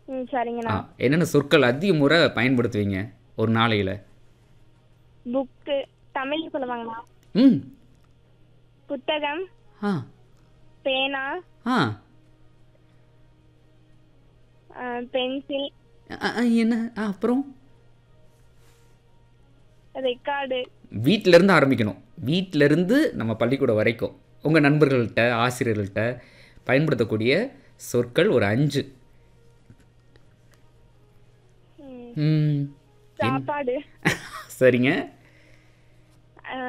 ம் ஆ சரிங்கண்ணா என்னென்ன சொற்கள் அதிக முறை பயன்படுத்துவீங்க ஒரு நாளையில் புக்கு தமிழ் சொல்லுவாங்கண்ணா ம் புத்தகம் ஆ பேனா ஆ பென்சில் ஆ, ஆ, என்ன ஆ, அப்புறம் ரெக்கார்டு வீட்ல இருந்து ஆரம்பிக்கணும் வீட்ல இருந்து நம்ம பள்ளிக்கூடம் வரைக்கும் உங்கள் நண்பர்கள்ட்ட ஆசிரியர்கள்ட்ட பயன்படுத்தக்கூடிய சொற்கள் ஒரு அஞ்சு ம், ம், சாப்பாடு சரிங்க ஆ,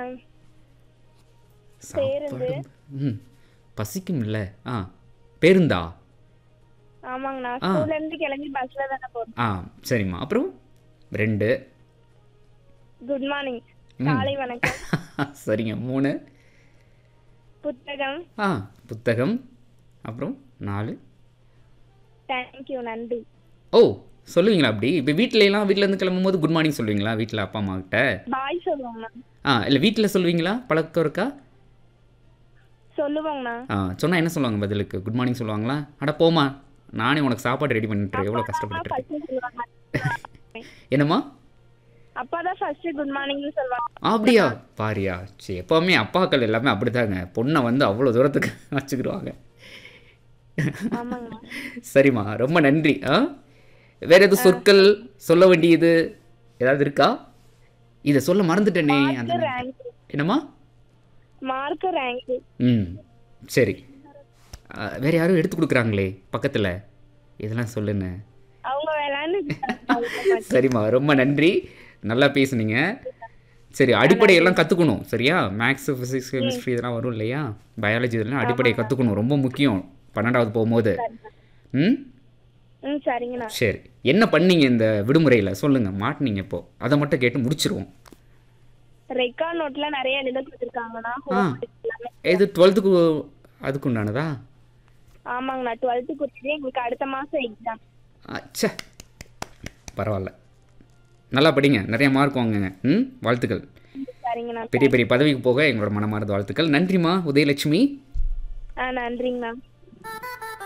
சாப்பாடு ம் பசிக்கும் இல்லை ஆ பேருந்தா ஆமாங்கண்ணா ஸ்கூல்ல இருந்து கிளம்பி பஸ்ல தானே போறோம் ஆ சரிம்மா அப்புறம் ரெண்டு குட் மார்னிங் காலை வணக்கம் சரிங்க மூணு புத்தகம் ஆ புத்தகம் அப்புறம் நாலு தேங்க்யூ நன்றி ஓ சொல்லுவீங்களா அப்படி இப்போ வீட்டிலலாம் வீட்டிலேருந்து கிளம்பும்போது குட் மார்னிங் சொல்லுவீங்களா வீட்டில் அப்பா அம்மா கிட்ட பாய் சொல்லுவோங்கண்ணா ஆ இல்லை வீட்டில் சொல்லுவீங்களா பழக்கம் இருக்கா சொல்லுவோங்கண்ணா ஆ சொன்னால் என்ன சொல்லுவாங்க பதிலுக்கு குட் மார்னிங் சொல்லுவாங்களா அட போமா நானே உனக்கு சாப்பாடு ரெடி பண்ணிட்டு எவ்வளோ கஷ்டப்பட்டு ஃபர்ஸ்ட் சொல்லுவாங்க என்னம்மா அப்பா தான் ஃபர்ஸ்ட் குட் மார்னிங்னு சொல்லுவாங்க அப்படியா பாரியா சரி எப்போவுமே அப்பாக்கள் எல்லாமே அப்படிதாங்க பொண்ணை வந்து அவ்வளோ தூரத்துக்கு வச்சுக்கிடுவாங்க ஆமாங்கண்ணா சரிம்மா ரொம்ப நன்றி ஆ வேற எதுவும் சொற்கள் சொல்ல வேண்டியது ஏதாவது இருக்கா இதை சொல்ல மறந்துட்டேனே அந்த நேரத்துல. ரேங்க் என்னம்மா மார்க் ரேங்க் ம் சரி ஆ, வேற யாரும் எடுத்து கொடுக்குறாங்களே பக்கத்தில் இதெல்லாம் சொல்லுங்க அவங்க விளையாண்டு சரிம்மா ரொம்ப நன்றி நல்லா பேசுனீங்க சரி அடிப்படையெல்லாம் கற்றுக்கணும் சரியா மேக்ஸ் ஃபிசிக்ஸ் கெமிஸ்ட்ரி இதெல்லாம் வரும் இல்லையா பயாலஜி இதெல்லாம் அடிப்படையை கற்றுக்கணும் ரொம்ப முக்கியம் பன்னெண்டாவது போகும்போது ம் ம் சரிங்கண்ணா சரி என்ன பண்ணீங்க இந்த விடுமுறையில் சொல்லுங்கள் மாட்டினீங்க இப்போ அதை மட்டும் கேட்டு முடிச்சிருவோம் ரெக்கார்ட் நோட்ல நிறைய எழுத கொடுத்துருக்காங்கண்ணா ஆ எல்லாமே இது டுவெல்த்துக்கு அதுக்கு உண்டானதா ஆமாங்கண்ணா டுவெல்த்து கொடுத்துட்டு எங்களுக்கு அடுத்த மாசம் எக்ஸாம் அச்சே பரவாயில்ல நல்லா படிங்க நிறைய மார்க் வாங்குங்க ம் வாழ்த்துக்கள் சரிங்கண்ணா பெரிய பெரிய பதவிக்கு போக எங்களோட மனமார்ந்த வாழ்த்துக்கள் நன்றிம்மா உதயலட்சுமி ஆ நன்றிங்கண்ணா